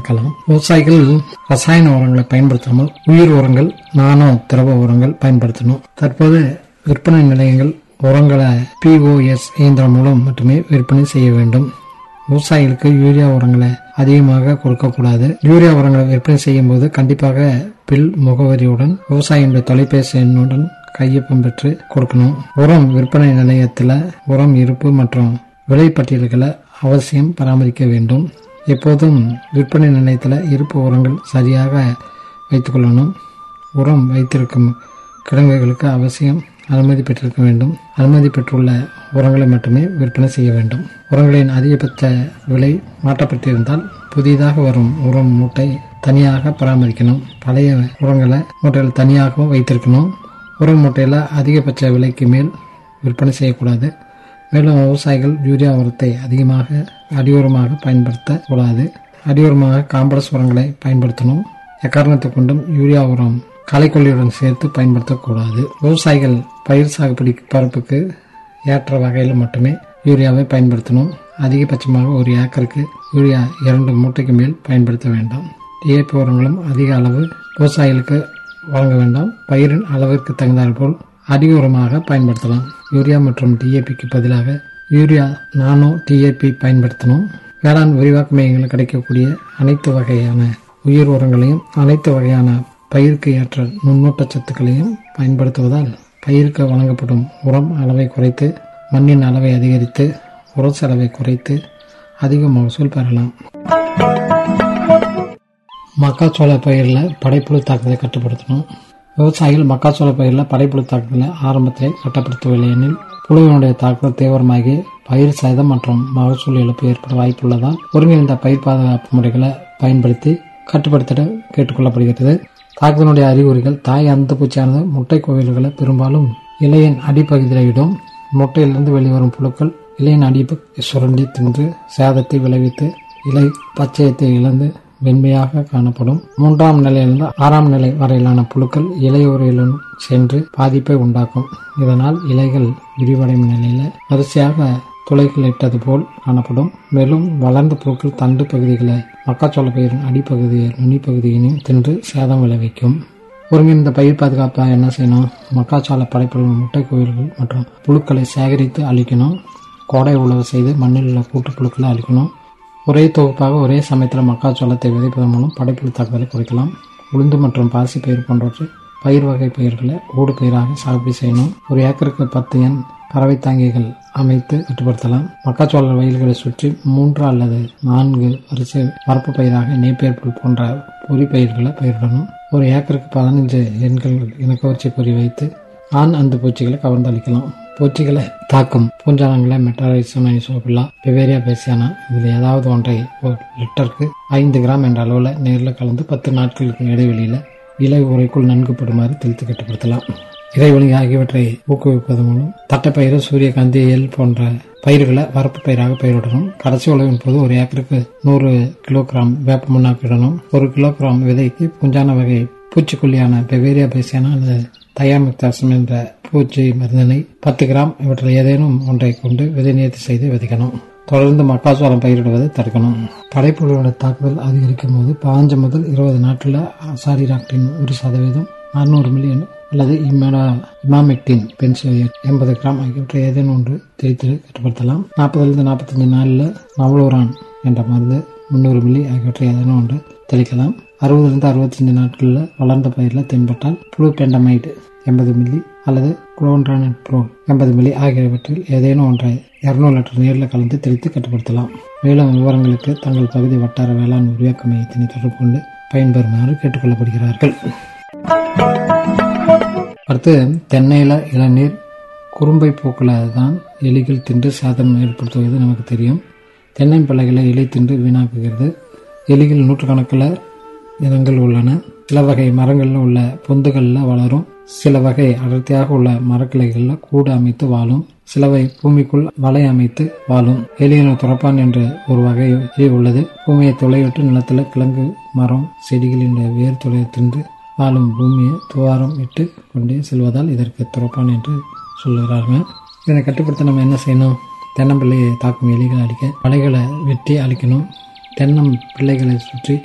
தவிர்க்கலாம் விவசாயிகள் ரசாயன உரங்களை பயன்படுத்தாமல் உயிர் உரங்கள் நானோ திரவ உரங்கள் பயன்படுத்தணும் தற்போது விற்பனை நிலையங்கள் உரங்களை பிஓஎஸ் இயந்திரம் மூலம் மட்டுமே விற்பனை செய்ய வேண்டும் விவசாயிகளுக்கு யூரியா உரங்களை அதிகமாக கொடுக்கக்கூடாது யூரியா உரங்களை விற்பனை செய்யும் போது கண்டிப்பாக பில் முகவரியுடன் விவசாயியுடைய தொலைபேசி எண்ணுடன் கையொப்பம் பெற்று கொடுக்கணும் உரம் விற்பனை நிலையத்தில் உரம் இருப்பு மற்றும் விலை பட்டியல்களை அவசியம் பராமரிக்க வேண்டும் எப்போதும் விற்பனை நிலையத்தில் இருப்பு உரங்கள் சரியாக வைத்துக்கொள்ளணும் உரம் வைத்திருக்கும் கிடங்குகளுக்கு அவசியம் அனுமதி பெற்றிருக்க வேண்டும் அனுமதி பெற்றுள்ள உரங்களை மட்டுமே விற்பனை செய்ய வேண்டும் உரங்களின் அதிகபட்ச விலை மாற்றப்பட்டிருந்தால் புதிதாக வரும் உரம் மூட்டை தனியாக பராமரிக்கணும் பழைய உரங்களை மூட்டைகள் தனியாகவும் வைத்திருக்கணும் உரம் மூட்டையில் அதிகபட்ச விலைக்கு மேல் விற்பனை செய்யக்கூடாது மேலும் விவசாயிகள் யூரியா உரத்தை அதிகமாக அடியுரமாக பயன்படுத்தக்கூடாது அடியுரமாக காம்பளஸ் உரங்களை பயன்படுத்தணும் எக்காரணத்தை கொண்டும் யூரியா உரம் களைக்கொல்லியுடன் சேர்த்து பயன்படுத்தக்கூடாது விவசாயிகள் பயிர் சாகுபடி பரப்புக்கு ஏற்ற வகையில் மட்டுமே யூரியாவை பயன்படுத்தணும் அதிகபட்சமாக ஒரு ஏக்கருக்கு யூரியா இரண்டு மூட்டைக்கு மேல் பயன்படுத்த வேண்டாம் டிஏபி உரங்களும் அதிக அளவு விவசாயிகளுக்கு வழங்க வேண்டாம் பயிரின் அளவிற்கு தகுந்தாற்போல் அதிக உரமாக பயன்படுத்தலாம் யூரியா மற்றும் டிஏபிக்கு பதிலாக யூரியா நானோ டிஏபி பயன்படுத்தணும் வேளாண் விரிவாக்க மையங்களில் கிடைக்கக்கூடிய அனைத்து வகையான உயிர் உரங்களையும் அனைத்து வகையான பயிருக்கு ஏற்ற நுண்ணூட்ட சத்துக்களையும் பயன்படுத்துவதால் பயிருக்கு வழங்கப்படும் உரம் அளவை குறைத்து மண்ணின் அளவை அதிகரித்து உர செலவை குறைத்து அதிக மகசூல் பெறலாம் மக்காச்சோள பயிரில் படைப்புழு தாக்குதலை கட்டுப்படுத்தணும் விவசாயிகள் மக்காச்சோள பயிரில் படைப்புழு தாக்குதலை ஆரம்பத்திலே கட்டுப்படுத்தவில்லை எனில் புழுவினுடைய தாக்குதல் தீவிரமாகி பயிர் சேதம் மற்றும் மகசூல் இழப்பு ஏற்பட வாய்ப்புள்ளதால் ஒருங்கிணைந்த பயிர் பாதுகாப்பு முறைகளை பயன்படுத்தி கட்டுப்படுத்திட கேட்டுக்கொள்ளப்படுகிறது தாக்குதலுடைய அறிகுறிகள் தாய் அந்த பூச்சியானது முட்டை கோவில்களை பெரும்பாலும் இலையின் அடிப்பகுதியில் இடும் முட்டையிலிருந்து வெளிவரும் புழுக்கள் இலையின் அடி சுரண்டி தின்று சேதத்தை விளைவித்து இலை பச்சையத்தை இழந்து வெண்மையாக காணப்படும் மூன்றாம் நிலையிலிருந்து ஆறாம் நிலை வரையிலான புழுக்கள் இலையுறையிலும் சென்று பாதிப்பை உண்டாக்கும் இதனால் இலைகள் விரிவடையும் நிலையில வரிசையாக துளைகள் இட்டது போல் காணப்படும் மேலும் வளர்ந்த புழுக்கள் தண்டு பகுதிகளை மக்காச்சோள பயிரின் அடிப்பகுதியை நுனிப்பகுதியினையும் தின்று சேதம் விளைவிக்கும் ஒருங்கிணைந்த பயிர் பாதுகாப்பாக என்ன செய்யணும் மக்காச்சோள படைப்புகள் முட்டை கோயில்கள் மற்றும் புழுக்களை சேகரித்து அழிக்கணும் கோடை உழவு செய்து மண்ணில் உள்ள கூட்டு புழுக்களை அழிக்கணும் ஒரே தொகுப்பாக ஒரே சமயத்தில் மக்காச்சோளத்தை விதைப்பதன் மூலம் படைப்புழு தாக்குதலை குறைக்கலாம் உளுந்து மற்றும் பாசி பயிர் போன்றவற்றை பயிர் வகை பயிர்களை ஊடு பயிராக சாகுபடி செய்யணும் ஒரு ஏக்கருக்கு பத்து எண் பறவை தாங்கிகள் அமைத்து கட்டுப்படுத்தலாம் மக்காச்சோள வயல்களை சுற்றி மூன்று அல்லது நான்கு வரிசை வரப்பு பயிராக நெய்ப்பயிர் புல் போன்ற பொறி பயிர்களை பயிரிடணும் ஒரு ஏக்கருக்கு பதினஞ்சு எண்கள் இனக்கவர்ச்சி பொறி வைத்து ஆண் அந்த பூச்சிகளை கவர்ந்து அளிக்கலாம் பூச்சிகளை தாக்கும் பூஞ்சானங்களை மெட்டாரைசோனா இசோபில்லா பெவேரியா பேசியானா இதில் ஏதாவது ஒன்றை ஒரு லிட்டருக்கு ஐந்து கிராம் என்ற அளவில் நேரில் கலந்து பத்து நாட்களுக்கு இடைவெளியில் இலை உரைக்குள் நன்கு படுமாறு தெளித்து கட்டுப்படுத்தலாம் இறைவெளி ஆகியவற்றை ஊக்குவிப்பதன் மூலம் தட்டைப்பயிறு சூரியகாந்தி எல் போன்ற பயிர்களை வரப்பு பயிராக பயிரிடணும் கடைசி உழவின் போது ஒரு ஏக்கருக்கு நூறு கிலோகிராம் வேப்ப முன்னாக்கு இடணும் ஒரு கிலோகிராம் விதைக்கு பூஞ்சான வகை பூச்சிக்கொல்லியான பெவேரியா பேசியானா அல்லது தயாமிக்தாசம் என்ற பூச்சி மருந்தினை பத்து கிராம் இவற்றில் ஏதேனும் ஒன்றை கொண்டு விதை நேர்த்தி செய்து விதைக்கணும் தொடர்ந்து மக்காச்சோளம் பயிரிடுவதை தடுக்கணும் படைப்புகளோட தாக்குதல் அதிகரிக்கும் போது பாஞ்சு முதல் இருபது நாட்டில் அசாரிராக்டின் ஒரு சதவீதம் அறுநூறு மில்லியன் அல்லது இமேடா இமாமெக்டின் பென்சில் எண்பது கிராம் ஆகியவற்றை ஏதேனும் ஒன்று தேய்த்து கட்டுப்படுத்தலாம் நாற்பதுலேருந்து நாற்பத்தஞ்சு நாளில் நவலோரான் என்ற மருந்து முந்நூறு மில்லி ஆகியவற்றை ஏதேனும் ஒன்று தெளிக்கலாம் அறுபதுலேருந்து அறுபத்தஞ்சு நாட்களில் வளர்ந்த பயிரில் தென்பட்டால் ப்ளூ பெண்டமைடு எண்பது மில்லி அல்லது குளோன்ரானின் ப்ரோ எண்பது மில்லி ஆகியவற்றில் ஏதேனும் ஒன்றை இருநூறு லிட்டர் நீரில் கலந்து தெளித்து கட்டுப்படுத்தலாம் மேலும் விவரங்களுக்கு தங்கள் பகுதி வட்டார வேளாண் விரிவாக்க மையத்தினை தொடர்பு கொண்டு பயன்பெறுமாறு கேட்டுக்கொள்ளப்படுகிறார்கள் அடுத்து தென்னையில் இளநீர் குறும்பை பூக்களை தான் எலிகள் தின்று சேதம் ஏற்படுத்துவது நமக்கு தெரியும் தென்னை பிள்ளைகளை எலி தின்று வீணாக்குகிறது எலிகள் நூற்றுக்கணக்கில் இனங்கள் உள்ளன சில வகை மரங்களில் உள்ள பொந்துகளில் வளரும் சில வகை அடர்த்தியாக உள்ள மரக்கிளைகளில் கூடு அமைத்து வாழும் சிலவை பூமிக்குள் வலை அமைத்து வாழும் எலியின் துறப்பான் என்று ஒரு வகை உள்ளது பூமியை துளையிட்டு நிலத்தில் கிழங்கு மரம் செடிகளின் வேர் துளை தின்று வாழும் பூமியை துவாரம் இட்டு கொண்டே செல்வதால் இதற்கு துறப்பான் என்று சொல்லுகிறார்கள் இதனை கட்டுப்படுத்த நம்ம என்ன செய்யணும் தென்னம்பிள்ளையை தாக்கும் எலிகளை அடிக்க மலைகளை வெட்டி அழிக்கணும் தென்னம் பிள்ளைகளை சுற்றி